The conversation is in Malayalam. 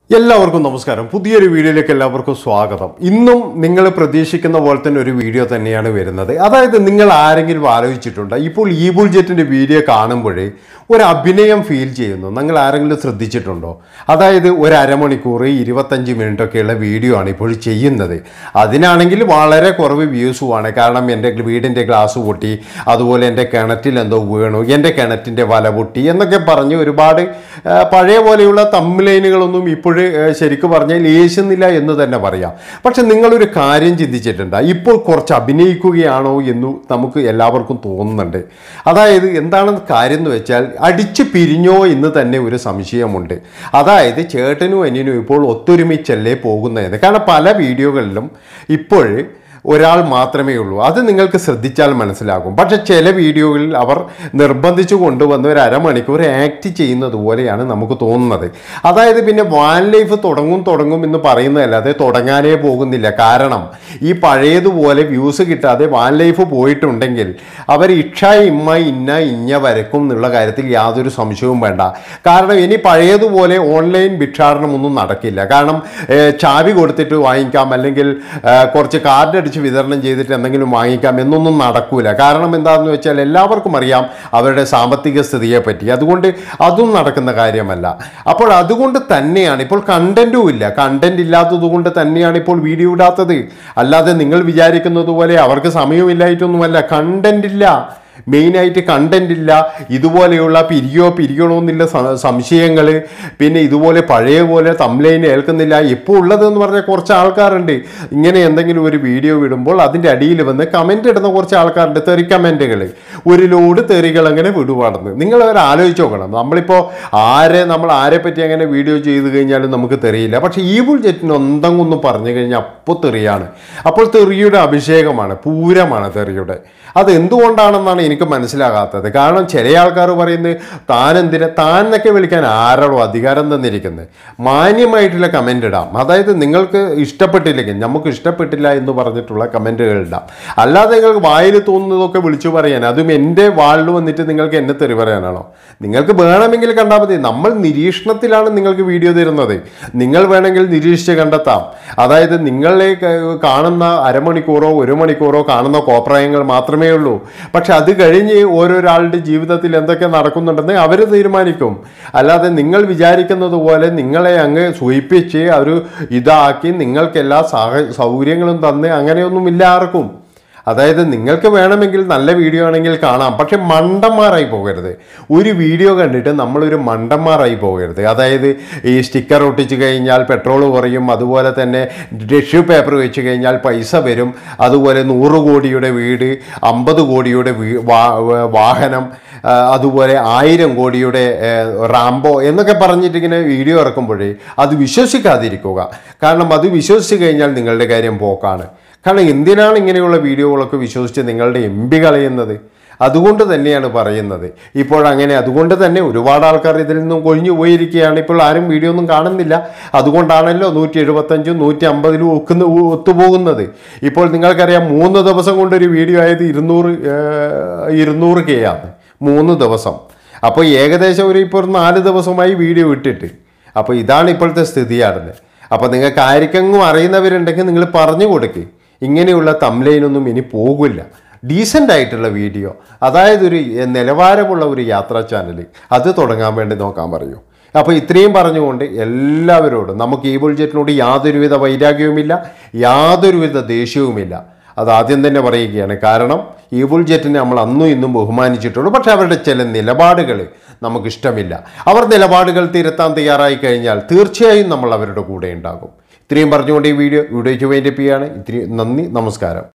എല്ലാവർക്കും നമസ്കാരം പുതിയൊരു വീഡിയോയിലേക്ക് എല്ലാവർക്കും സ്വാഗതം ഇന്നും നിങ്ങൾ പ്രതീക്ഷിക്കുന്ന പോലെ തന്നെ ഒരു വീഡിയോ തന്നെയാണ് വരുന്നത് അതായത് നിങ്ങൾ ആരെങ്കിലും ആലോചിച്ചിട്ടുണ്ടോ ഇപ്പോൾ ഈ ബുൾജെറ്റിൻ്റെ വീഡിയോ കാണുമ്പോഴേ ഒരു അഭിനയം ഫീൽ ചെയ്യുന്നു നിങ്ങൾ ആരെങ്കിലും ശ്രദ്ധിച്ചിട്ടുണ്ടോ അതായത് ഒരു അരമണിക്കൂർ ഇരുപത്തഞ്ച് മിനിറ്റൊക്കെയുള്ള വീഡിയോ ആണ് ഇപ്പോൾ ചെയ്യുന്നത് അതിനാണെങ്കിൽ വളരെ കുറവ് വ്യൂസുമാണ് കാരണം എൻ്റെ വീടിൻ്റെ ഗ്ലാസ് പൊട്ടി അതുപോലെ എൻ്റെ കിണറ്റിൽ എന്തോ വീണു എൻ്റെ കിണറ്റിൻ്റെ വല പൊട്ടി എന്നൊക്കെ പറഞ്ഞ് ഒരുപാട് ആ, പഴയ പോലെയുള്ള തമ്മിലൈനുകളൊന്നും ഇപ്പോഴും ശരിക്കും പറഞ്ഞാൽ യേശുന്നില്ല എന്ന് തന്നെ പറയാം പക്ഷെ നിങ്ങളൊരു കാര്യം ചിന്തിച്ചിട്ടുണ്ട് ഇപ്പോൾ കുറച്ച് അഭിനയിക്കുകയാണോ എന്ന് നമുക്ക് എല്ലാവർക്കും തോന്നുന്നുണ്ട് അതായത് എന്താണ് കാര്യം എന്ന് വെച്ചാൽ അടിച്ചു പിരിഞ്ഞോ എന്ന് തന്നെ ഒരു സംശയമുണ്ട് അതായത് ചേട്ടനും അനിയനും ഇപ്പോൾ ഒത്തൊരുമിച്ചല്ലേ പോകുന്നതെന്ന് കാരണം പല വീഡിയോകളിലും ഇപ്പോൾ ഒരാൾ മാത്രമേ ഉള്ളൂ അത് നിങ്ങൾക്ക് ശ്രദ്ധിച്ചാൽ മനസ്സിലാകും പക്ഷെ ചില വീഡിയോകളിൽ അവർ നിർബന്ധിച്ചു കൊണ്ടുവന്ന് ഒരു അരമണിക്കൂർ ആക്ട് ചെയ്യുന്നത് പോലെയാണ് നമുക്ക് തോന്നുന്നത് അതായത് പിന്നെ വാൻ ലൈഫ് തുടങ്ങും തുടങ്ങും എന്ന് പറയുന്നതല്ലാതെ തുടങ്ങാനേ പോകുന്നില്ല കാരണം ഈ പഴയതുപോലെ വ്യൂസ് കിട്ടാതെ വാൻ ലൈഫ് പോയിട്ടുണ്ടെങ്കിൽ അവർ ഇക്ഷ ഇമ്മ ഇന്ന ഇഞ്ഞ വരക്കും എന്നുള്ള കാര്യത്തിൽ യാതൊരു സംശയവും വേണ്ട കാരണം ഇനി പഴയതുപോലെ ഓൺലൈൻ ഭിക്ഷാടനമൊന്നും നടക്കില്ല കാരണം ഏഹ്, ചാവി കൊടുത്തിട്ട് വാങ്ങിക്കാം അല്ലെങ്കിൽ ഏഹ്, കുറച്ച് കാർഡ് അടിച്ച് വിതരണം ചെയ്തിട്ട് എന്തെങ്കിലും വാങ്ങിക്കാം എന്നൊന്നും നടക്കൂല കാരണം എന്താണെന്ന് വെച്ചാൽ എല്ലാവർക്കും അറിയാം അവരുടെ സാമ്പത്തിക സ്ഥിതിയെ പറ്റി അതുകൊണ്ട് അതും നടക്കുന്ന കാര്യമല്ല അപ്പോൾ അതുകൊണ്ട് തന്നെയാണ് ഇപ്പോൾ കണ്ടന്റും ഇല്ല കണ്ടന്റ് ഇല്ലാത്തത് കൊണ്ട് തന്നെയാണ് ഇപ്പോൾ വീഡിയോ ഇടാത്തത് അല്ലാതെ നിങ്ങൾ വിചാരിക്കുന്നത് പോലെ അവർക്ക് സമയമില്ലായിട്ടൊന്നുമല്ല കണ്ടന്റ് ഇല്ല മെയിനായിട്ട് കണ്ടന്റ് ഇല്ല ഇതുപോലെയുള്ള പിരിയോ പിരിയണോ എന്നില്ല സംശയങ്ങൾ പിന്നെ ഇതുപോലെ പഴയ പോലെ തമ്ലൈൻ ഏൽക്കുന്നില്ല ഇപ്പോൾ ഉള്ളതെന്ന് പറഞ്ഞാൽ കുറച്ച് ആൾക്കാരുണ്ട് ഇങ്ങനെ എന്തെങ്കിലും ഒരു വീഡിയോ വിടുമ്പോൾ അതിൻ്റെ അടിയിൽ വന്ന് കമൻ്റ് ഇടുന്ന കുറച്ച് ആൾക്കാരുണ്ട് തെറി കമൻറ്റുകൾ ഒരു ലോഡ് തെറികൾ അങ്ങനെ വിടുവാണെന്ന് നിങ്ങൾ അവർ ആലോചിച്ച് നോക്കണം നമ്മളിപ്പോൾ ആരെ നമ്മൾ ആരെ പറ്റി അങ്ങനെ വീഡിയോ ചെയ്ത് കഴിഞ്ഞാലും നമുക്ക് തെറിയില്ല പക്ഷേ ഈ ബുൾജെറ്റിന് ഒന്നെങ്കിലും പറഞ്ഞു കഴിഞ്ഞാൽ അപ്പോൾ തെറിയാണ് അപ്പോൾ തെറിയുടെ അഭിഷേകമാണ് പൂരമാണ് തെറിയുടെ അത് എന്തുകൊണ്ടാണെന്നാണ് എനിക്ക് മനസ്സിലാകാത്തത് കാരണം ചില ആൾക്കാർ പറയുന്നത് താൻ എന്തിനാ താൻ എന്നൊക്കെ വിളിക്കാൻ ആരോടോ അധികാരം തന്നിരിക്കുന്നത് മാന്യമായിട്ടുള്ള കമൻ്റ് ഇടാം അതായത് നിങ്ങൾക്ക് ഇഷ്ടപ്പെട്ടില്ലെങ്കിൽ നമുക്ക് ഇഷ്ടപ്പെട്ടില്ല എന്ന് പറഞ്ഞിട്ടുള്ള കമൻറ്റുകൾ ഇടാം അല്ലാതെ നിങ്ങൾക്ക് വായിൽ തോന്നുന്നതൊക്കെ വിളിച്ചു പറയാൻ അതും എൻ്റെ വാളിൽ വന്നിട്ട് നിങ്ങൾക്ക് എന്നെ തെറി പറയാനാണോ നിങ്ങൾക്ക് വേണമെങ്കിൽ കണ്ടാൽ മതി നമ്മൾ നിരീക്ഷണത്തിലാണ് നിങ്ങൾക്ക് വീഡിയോ തരുന്നത് നിങ്ങൾ വേണമെങ്കിൽ നിരീക്ഷിച്ച് കണ്ടെത്താം അതായത് നിങ്ങളെ ക- കാണുന്ന അരമണിക്കൂറോ ഒരു മണിക്കൂറോ കാണുന്ന കോപ്രായങ്ങൾ മാത്രമേ ഉള്ളൂ പക്ഷെ അത് കഴിഞ്ഞ് ഓരോരാളുടെ ജീവിതത്തിൽ എന്തൊക്കെ നടക്കുന്നുണ്ടെന്ന് അവർ തീരുമാനിക്കും അല്ലാതെ നിങ്ങൾ വിചാരിക്കുന്നത് പോലെ നിങ്ങളെ അങ്ങ് സൂയിപ്പിച്ച് ഒരു ഇതാക്കി നിങ്ങൾക്ക് എല്ലാ സാഹ സൗകര്യങ്ങളും തന്ന് അങ്ങനെയൊന്നുമില്ല ആർക്കും അതായത് നിങ്ങൾക്ക് വേണമെങ്കിൽ നല്ല വീഡിയോ ആണെങ്കിൽ കാണാം പക്ഷെ മണ്ടന്മാരായി പോകരുത് ഒരു വീഡിയോ കണ്ടിട്ട് നമ്മളൊരു മണ്ടന്മാരായി പോകരുത് അതായത് ഈ സ്റ്റിക്കർ ഒട്ടിച്ച് കഴിഞ്ഞാൽ പെട്രോൾ കുറയും അതുപോലെ തന്നെ ടിഷ്യൂ പേപ്പർ വെച്ച് കഴിഞ്ഞാൽ പൈസ വരും അതുപോലെ നൂറ് കോടിയുടെ വീട് അമ്പത് കോടിയുടെ വീ വാ- വാഹനം ആ, അതുപോലെ ആയിരം കോടിയുടെ ഏ, റാംബോ എന്നൊക്കെ പറഞ്ഞിട്ട് ഇങ്ങനെ വീഡിയോ ഇറക്കുമ്പോഴേ അത് വിശ്വസിക്കാതിരിക്കുക കാരണം അത് വിശ്വസിച്ച് കഴിഞ്ഞാൽ നിങ്ങളുടെ കാര്യം പോക്കാണ് കാരണം എന്തിനാണ് ഇങ്ങനെയുള്ള വീഡിയോകളൊക്കെ വിശ്വസിച്ച് നിങ്ങളുടെ എം പി കളയുന്നത് അതുകൊണ്ട് തന്നെയാണ് പറയുന്നത് ഇപ്പോൾ അങ്ങനെ അതുകൊണ്ട് തന്നെ ഒരുപാട് ആൾക്കാർ ഇതിൽ നിന്നും കൊഴിഞ്ഞു പോയിരിക്കുകയാണ് ഇപ്പോൾ ആരും വീഡിയോ ഒന്നും കാണുന്നില്ല അതുകൊണ്ടാണല്ലോ നൂറ്റി എഴുപത്തഞ്ചും നൂറ്റി അമ്പതിലും ഒക്കുന്ന ഒത്തുപോകുന്നത് ഇപ്പോൾ നിങ്ങൾക്കറിയാം മൂന്ന് ദിവസം കൊണ്ടൊരു വീഡിയോ ആയത് ഇരുന്നൂറ് ഏഹ്, ഇരുന്നൂറ് കെ ആണ് മൂന്ന് ദിവസം അപ്പോൾ ഏകദേശം ഒരു ഇപ്പോൾ ഒരു നാല് ദിവസമായി വീഡിയോ ഇട്ടിട്ട് അപ്പോൾ ഇതാണ് ഇപ്പോഴത്തെ സ്ഥിതിയാണെന്ന് അപ്പോൾ നിങ്ങൾക്ക് ആർക്കെങ്കിലും അറിയുന്നവരുണ്ടെങ്കിൽ നിങ്ങൾ പറഞ്ഞു കൊടുക്ക് ഇങ്ങനെയുള്ള തംലൈനൊന്നും ഇനി പോകില്ല ഡീസൻ്റ് ആയിട്ടുള്ള വീഡിയോ അതായത് ഒരു നിലവാരമുള്ള ഒരു യാത്രാ ചാനൽ അത് തുടങ്ങാൻ വേണ്ടി നോക്കാൻ പറയൂ അപ്പോൾ ഇത്രയും പറഞ്ഞുകൊണ്ട് എല്ലാവരോടും നമുക്ക് ഈ ബുൾജെറ്റിനോട് യാതൊരുവിധ വൈരാഗ്യവുമില്ല യാതൊരുവിധ ദേഷ്യവുമില്ല അത് ആദ്യം തന്നെ പറയുകയാണ് കാരണം ഈ ബുൾജെറ്റിനെ നമ്മൾ അന്നും ഇന്നും ബഹുമാനിച്ചിട്ടുള്ളൂ പക്ഷേ അവരുടെ ചില നിലപാടുകൾ നമുക്കിഷ്ടമില്ല അവർ നിലപാടുകൾ തിരുത്താൻ തയ്യാറായി കഴിഞ്ഞാൽ തീർച്ചയായും നമ്മൾ അവരുടെ കൂടെ ഉണ്ടാകും ഇത്രയും പറഞ്ഞുകൊണ്ട് ഈ വീഡിയോ വീഡിയോയ്ക്ക് വേണ്ടി ചെയ്യാണ് ഇത്രയും നന്ദി നമസ്കാരം